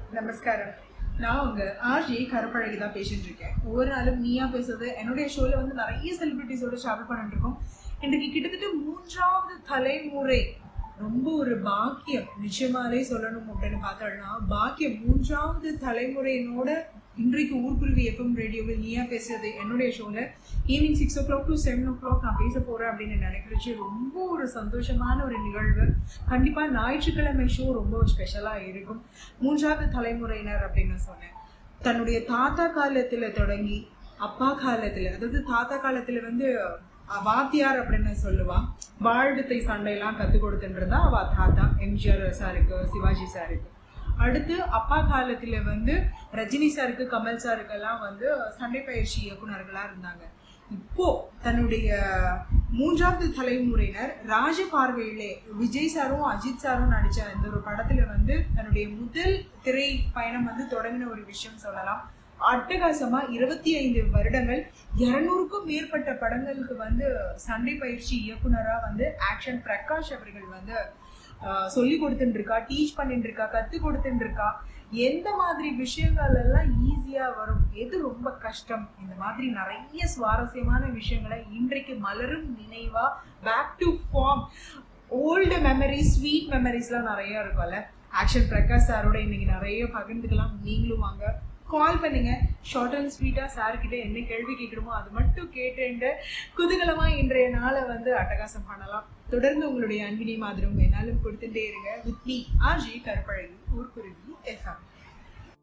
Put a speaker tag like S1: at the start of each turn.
S1: நமஸ்காரம் நான் உங்க ஆர்ஜி கருப்பழகி தான் பேசிட்டு இருக்கேன் ஒவ்வொரு நாளும் நீயா பேசுறது என்னுடைய ஷோல வந்து நிறைய செலிபிரிட்டிஸோட ட்ராவல் பண்ணிட்டு இருக்கோம் இன்றைக்கு கிட்டத்தட்ட மூன்றாவது தலைமுறை ரொம்ப ஒரு பாக்கியம் நிச்சயமாலே சொல்லணும் அப்படின்னு பார்த்தோம்னா பாக்கியம் மூன்றாவது தலைமுறையினோட இன்றைக்கு ஊர்க்குருவி எஃப்எம் ரேடியோவில் நீயா பேசுறது என்னுடைய ஷோல evening six o'clock to seven o'clock நான் பேச போறேன் அப்படின்னு நினைக்கிறச்சு ரொம்ப ஒரு சந்தோஷமான ஒரு நிகழ்வு கண்டிப்பா ஞாயிற்றுக்கிழமை ஷோ ரொம்ப ஸ்பெஷலா இருக்கும் மூன்றாவது தலைமுறையினர் அப்படின்னு சொன்னேன் தன்னுடைய தாத்தா காலத்துல தொடங்கி அப்பா காலத்துல அதாவது தாத்தா காலத்துல வந்து அஹ், வாத்தியார் அப்படின்னு சொல்லுவா வாழ்வித்தை சண்டையெல்லாம் கத்து கொடுத்துன்றதா அவ தாத்தா எம்ஜிஆர் சாருக்கு சிவாஜி சாருக்கு அடுத்து அப்பா காலத்துல வந்து ரஜினி சாருக்கு கமல் சாருக்கெல்லாம் வந்து சண்டை பயிற்சி இயக்குனர்களா இருந்தாங்க இப்போ தன்னுடைய மூன்றாவது தலைமுறையினர் ராஜ பார்வையிலே விஜய் சாரும் அஜித் சாரும் நடிச்ச இந்த ஒரு படத்துல வந்து தன்னுடைய முதல் திரை பயணம் வந்து தொடங்கின ஒரு விஷயம் சொல்லலாம் அட்டகாசமா இருபத்தி ஐந்து வருடங்கள் இருநூறுக்கும் மேற்பட்ட படங்களுக்கு வந்து சண்டை பயிற்சி இயக்குனரா வந்து ஆக்ஷன் பிரகாஷ் அவர்கள் வந்து ஆஹ், சொல்லி கொடுத்துட்டு இருக்கா டீச் பண்ணிட்டு இருக்கா கத்து கொடுத்துட்டு இருக்கா எந்த மாதிரி விஷயங்கள் எல்லாம் ஈஸியா வரும் எது ரொம்ப கஷ்டம் இந்த மாதிரி நிறைய சுவாரஸ்யமான விஷயங்களை இன்றைக்கு மலரும் நினைவா back to form old memories sweet மெமரிஸ்லாம் நிறைய இருக்கும்ல ஆக்ஷன் பிரகாஷ் சாரோட இன்னைக்கு நிறைய பகிர்ந்துக்கலாம் நீங்களும் வாங்க கால் பண்ணுங்க ஷார்ட் அண்ட் ஸ்வீட்டா சார் கிட்ட என்ன கேள்வி கேட்கணுமோ அது மட்டும் கேட்டுட்டு குதூகலமா இன்றைய நாளை வந்து அட்டகாசம் பண்ணலாம் தொடர்ந்து உங்களுடைய அன்பினை மாதிரம் என்னாலும் கொடுத்துட்டே இருங்க வித் மீ ஆர்ஜி கருப்பழகி ஊர்க்குருவி எஃப்எம்